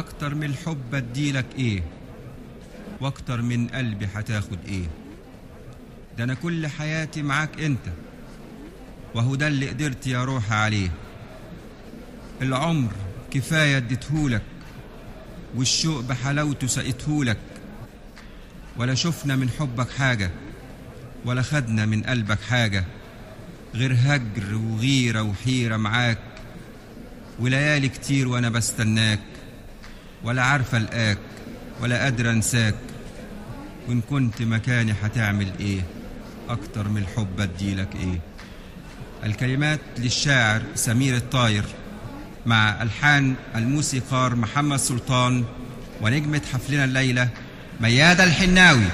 اكتر من الحب اديلك ايه واكتر من قلبي هتاخد ايه ده انا كل حياتي معاك انت وهو ده اللي قدرت يا روحي عليه العمر كفاية اديتهولك والشوق بحلاوته سقيتهولك ولا شفنا من حبك حاجة ولا خدنا من قلبك حاجة غير هجر وغيرة وحيرة معاك وليالي كتير وانا بستناك ولا عارفة القاك ولا قادرة انساك وان كنت مكاني هتعمل ايه اكتر من الحب اديلك ايه الكلمات للشاعر سمير الطاير مع الحان الموسيقار محمد سلطان ونجمة حفلنا الليلة ميادة الحناوي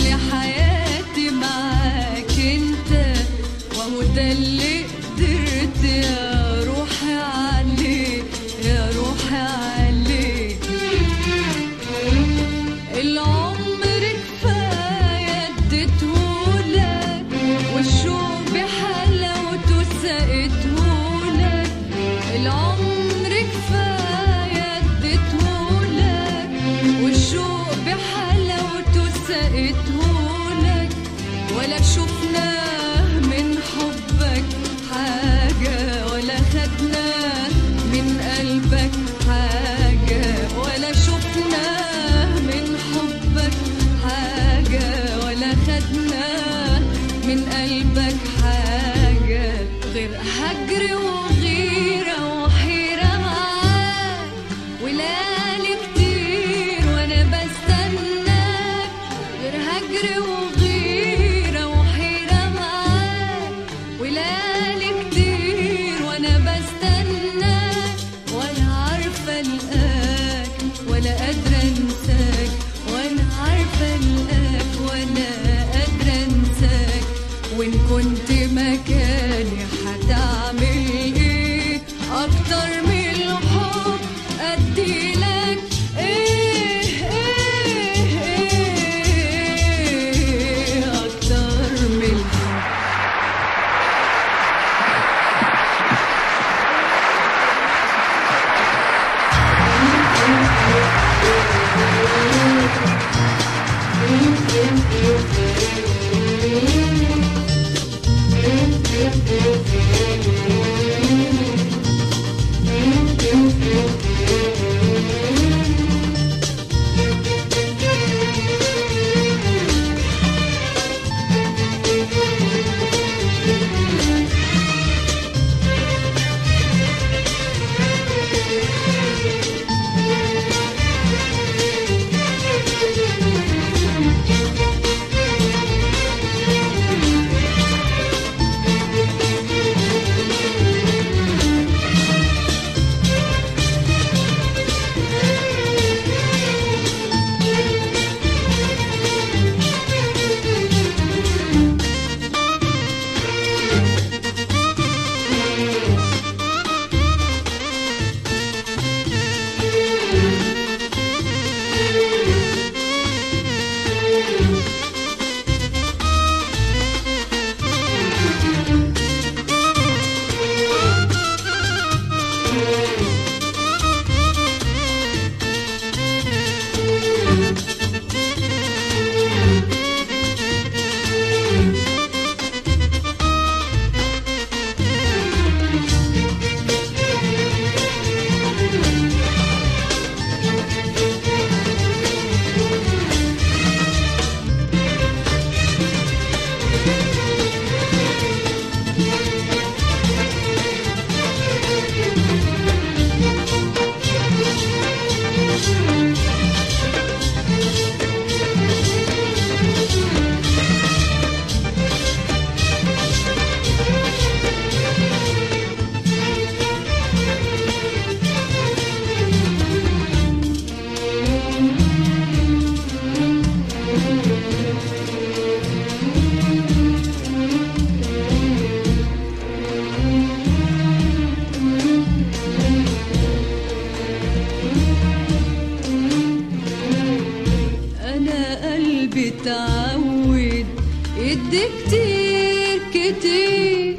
يا حياتي معاك انت وهو ده اللي قدرت يا روحي عليه يا روحي عليه العمر كفاية اديتهولك والشوق بحلاوته سقيتهولك العمر كفاية اديتهولك والشوق بحلاوته سقيتهولك ولا شفناه من حبك حاجة ولا خدناه من قلبك حاجة ولا شفناه من حبك حاجة ولا خدناه من قلبك حاجة غير هجر وغيرة وحيرة معاك وليالي كتير وانا بستناك غير هجر وغيرة وحيرة معاك وليالي كتير وانا بستناك ولا عارفة القاك ولا قادرة انساك وانا عارفة القاك ولا قادرة انساك وان كنت مكاني هتعمل ايه اكتر من الحب اديلك ايه ايه ايه اكتر من الحب انا قلبي اتعود يدي كتير كتير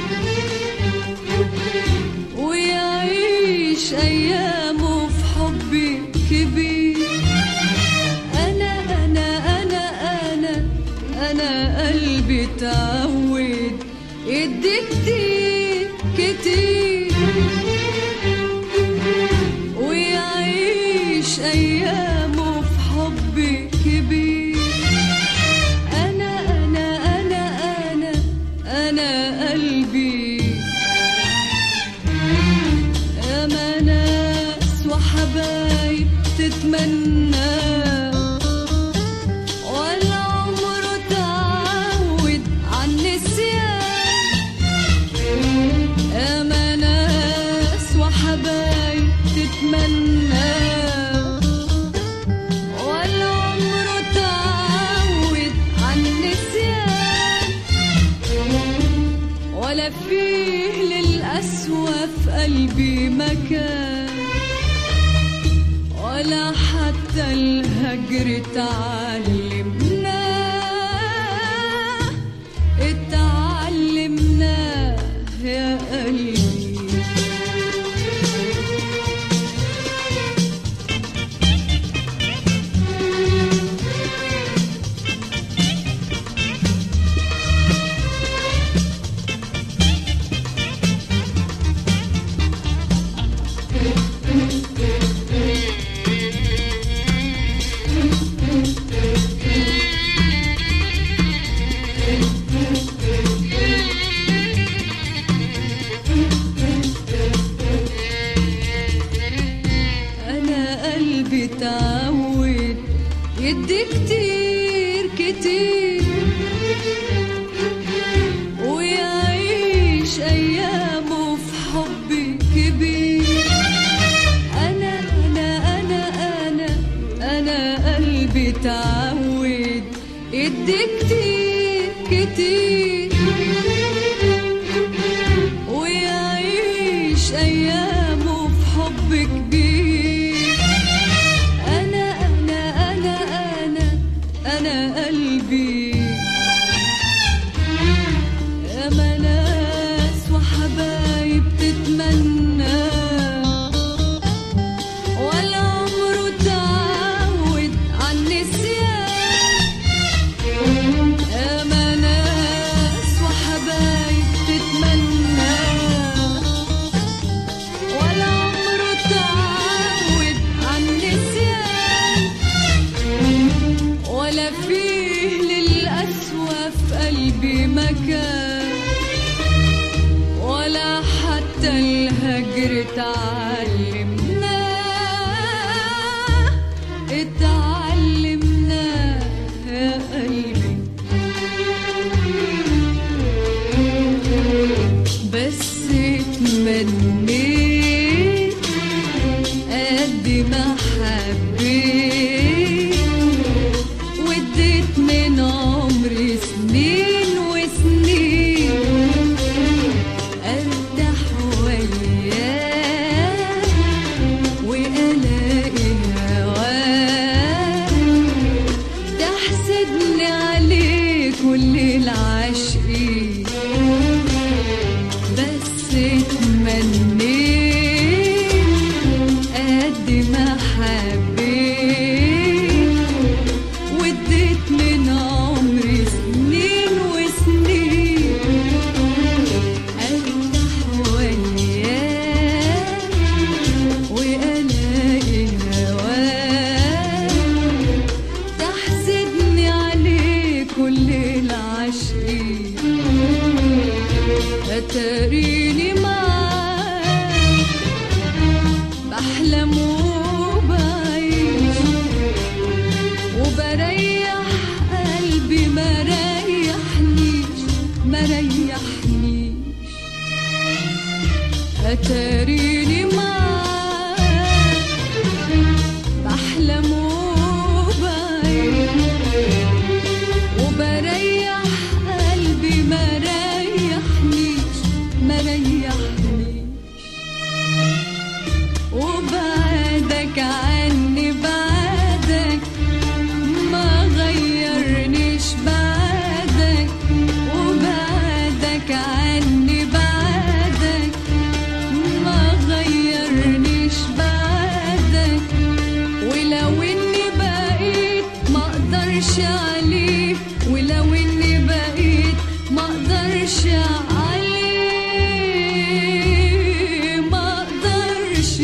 ويعيش ايامه في حبي كبير انا انا انا انا انا قلبي اتعود يدي كتير كتير ويعيش ايامه في حبي كبير انا انا انا انا انا قلبي ياما ناس وحبايب تتمنى ولا عمره تعود عن نسيان ياما ناس وحبايب تتمنى قلبي مكان ولا حتى الهجر اتعلمناه اتعلمناه يا قلبي انا قلبي تعود يدي كتير كتير ويعيش ايامه في حب كبير انا انا انا انا انا قلبي تعود يدي كتير كتير ويعيش ايامه في حب كبير انا انا انا انا انا قلبي يا ناس وحبايب تتمنى ولا عمره تعود عن نسيان يا ناس وحبايب تتمنى ولا عمره تعود عن نسيان ولا فيه للأسوأ في قلبي مكان ولا حتى الهجر تعلمناه اتعلمناه يا قلبي بس اتمنيت قد ما حبيت واديت من عمري سنين وسنين ارتاح وياه والاقي هواه تحسدني عليه كل العاشقين بس اتمنيت قد ما حبيت واديت من عمري سنين وسنين ارتاح وياه والاقي هواه تحسدني عليه كل العاشقين اتاريني معاك بحلم وبعيش وبريح قلبي ما ريحنيش ما ريحنيش اتاريني معاك بحلم وبعيش وبريح قلبي ما ريحنيش ما ريحنيش وبعدك عني بعدك ما غيرنيش بعدك وبعدك عني بعدك ما غيرنيش بعدك ولو اني بقيت ما اقدرش عليه ولو اني بقيت ما اقدرش عليه ما اقدرش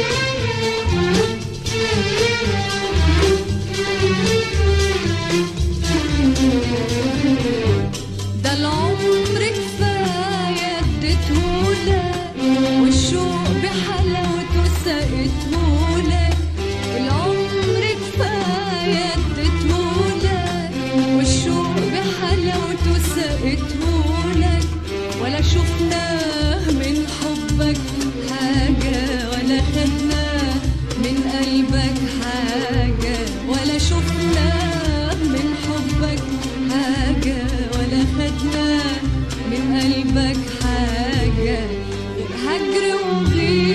ده العمر كفاية اديتهولك والشوق بحلاوته سقيتهولك العمر كفاية اديتهولك والشوق بحلاوته سقيتهولك ولا شفناه من حبك حاجة ولا خدناه من قلبك حاجة ولا شفناه من حبك حاجة ولا خدناه من قلبك حاجة هجر وغير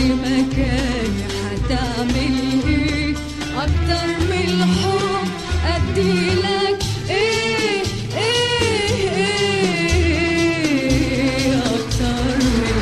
في مكاني هتعمل ايه اكتر من الحب اديلك ايه ايه ايه اكتر من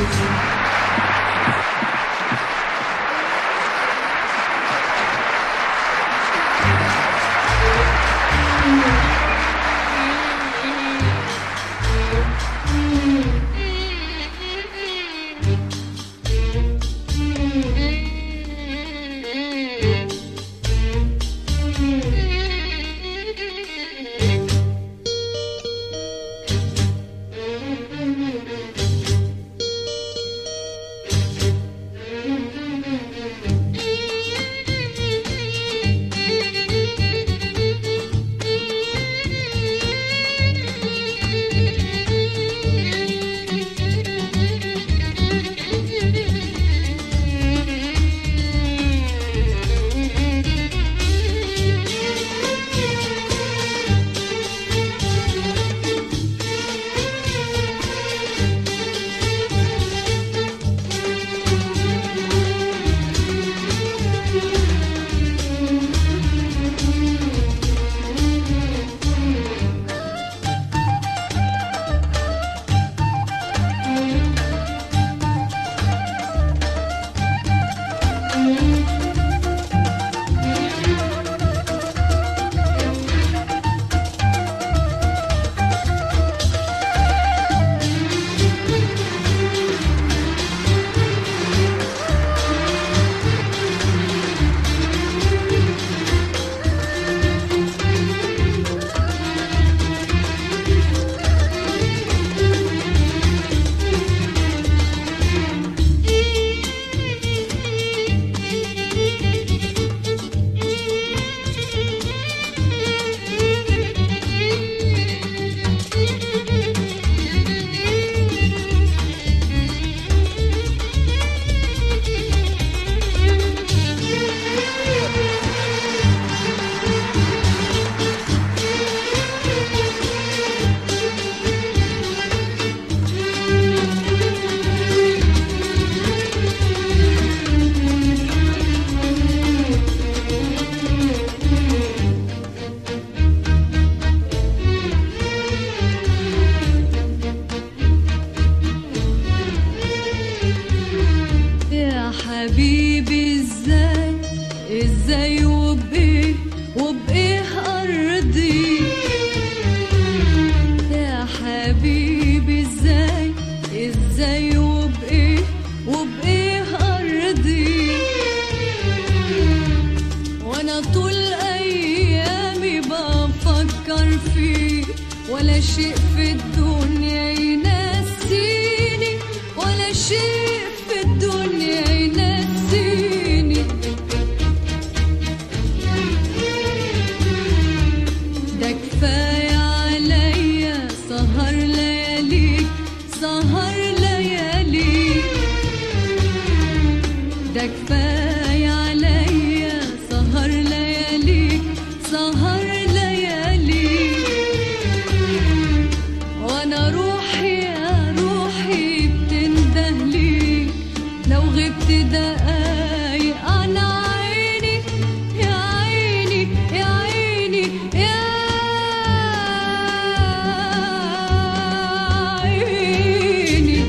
يا حبيبي ازاي ازاي وبايه وبايه ارضي يا حبيبي ازاي ازاي وبايه وبايه ارضي وانا طول ايامي بفكر فيك ولا شيء في الدنيا ينسيني ولا شيء في الدنيا ينسيني ده كفاية عليا سهر لياليك سهر لياليك ده كفاية عليا سهر لياليك سهر لياليك وانا روحي يا روحي بتنده ليك لو غبت دقايق عن عيني يا عيني يا عيني يا عيني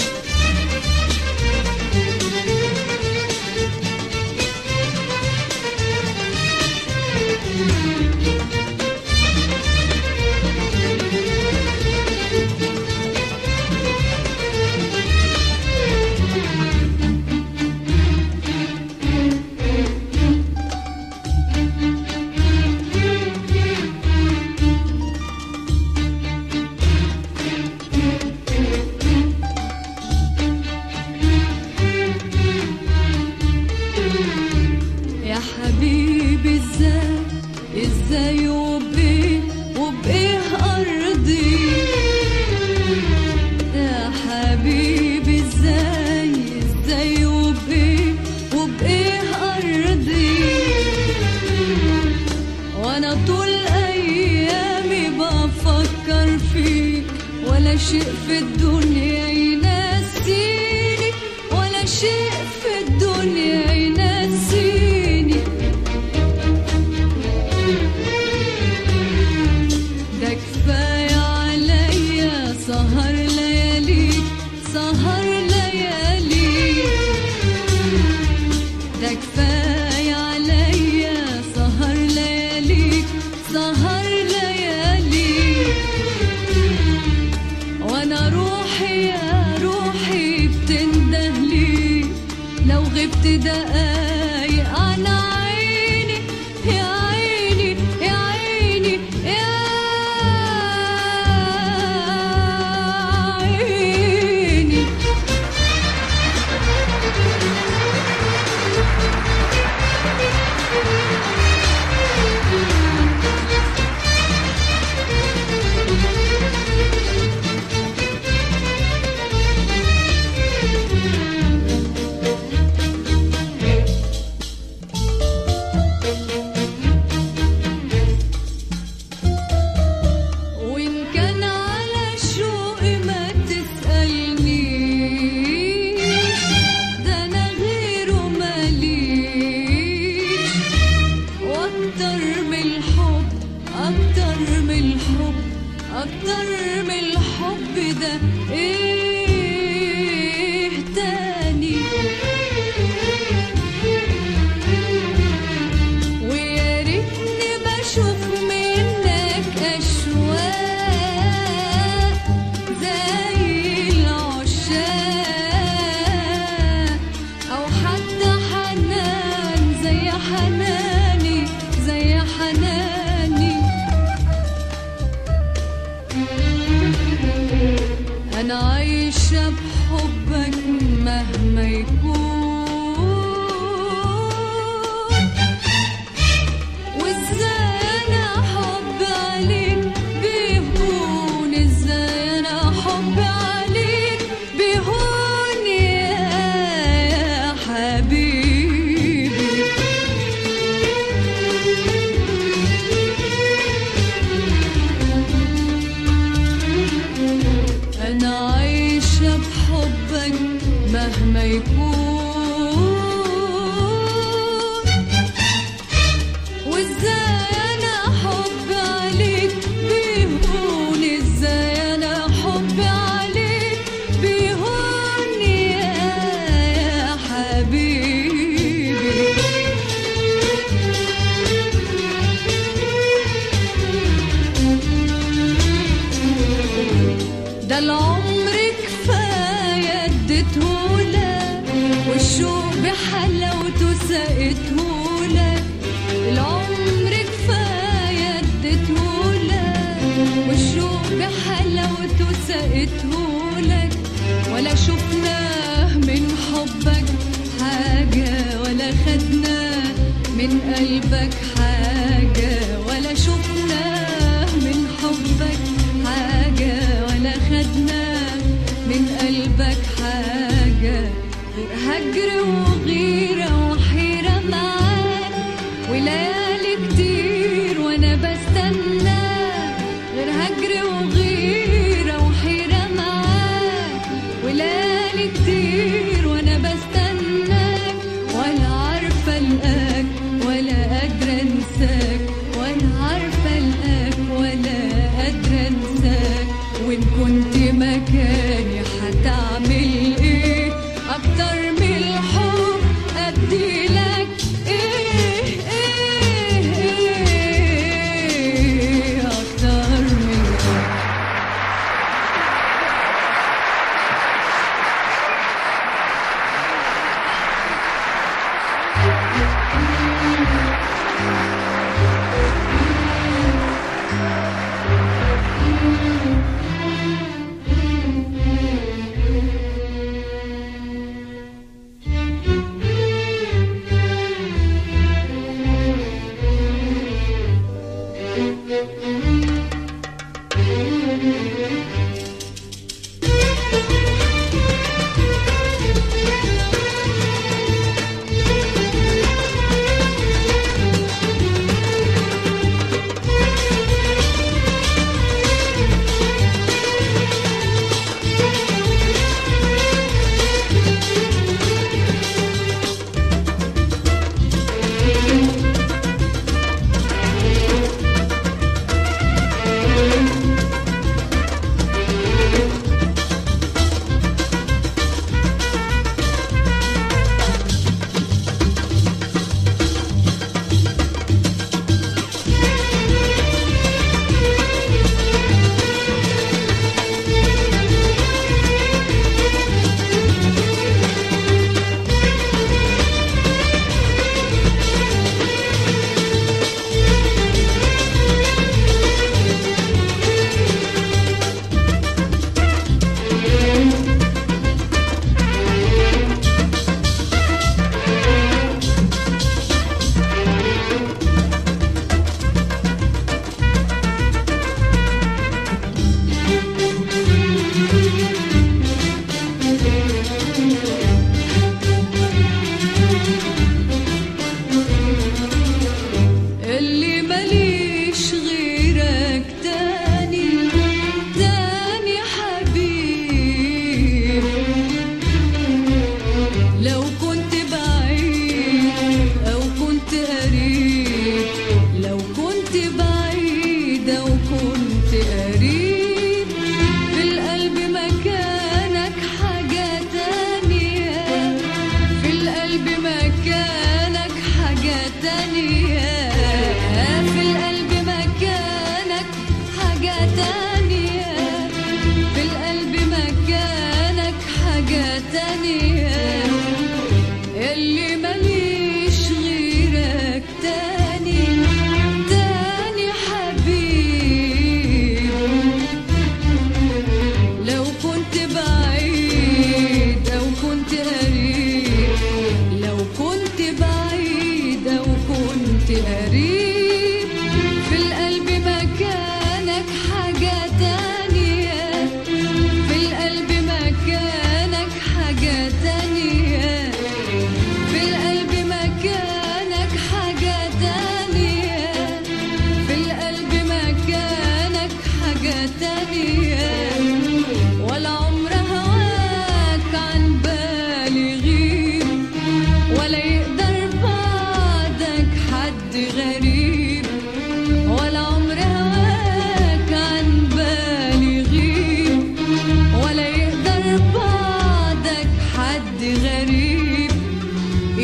يا حبيبي ازاي ازاي وبايه وبايه ارضي يا حبيبي ازاي ازاي وبايه وبايه ارضي وانا طول ايامي بفكر فيك ولا شيء في الدنيا ينسيني ولا شيء في ليه لو غبت دقايق عن عيني يا عيني يا عيني يا عيني وإن كان على الشوق ما تسألنيش ده أنا غيره ماليش وأكتر من الحب أكتر من الحب أكتر من الحب ده إيه تاني ويا ريتني بشوف منك أشواق زي العشاق أو حتى حنان زي حناني زي حناني أنا عايشة بحبك مهما يكون وازاي انا حب عليك بيهون ازاي انا حب عليك بيهون يا حبيبي انا عايشه بحبك مهما يكون وازاي انا حب عليك بيهون ازاي انا حب عليك بيهون يا حبيبي ده العمر كفاية اديتهولك والشوق بحلاوته سقيتهولك العمر كفاية اديتهولك والشوق بحلاوته سقيتهولك ولا شفناه من حبك حاجة ولا خدناه من قلبك حاجة ولا شفناه من حبك حاجة ولا خدناه من قلبك حاجة غير هجر وغيرة وحيرة معاك وليالي كتير وانا بستناك غير هجر وغيرة وحيرة معاك وليالي كتير وانا بستناك ولا عارفة القاك ولا قادرة انساك ولا عارفة القاك ولا قادرة انساك وان كنت مكاني هتعمل ايه اكتر من الحب قد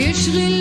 يشغل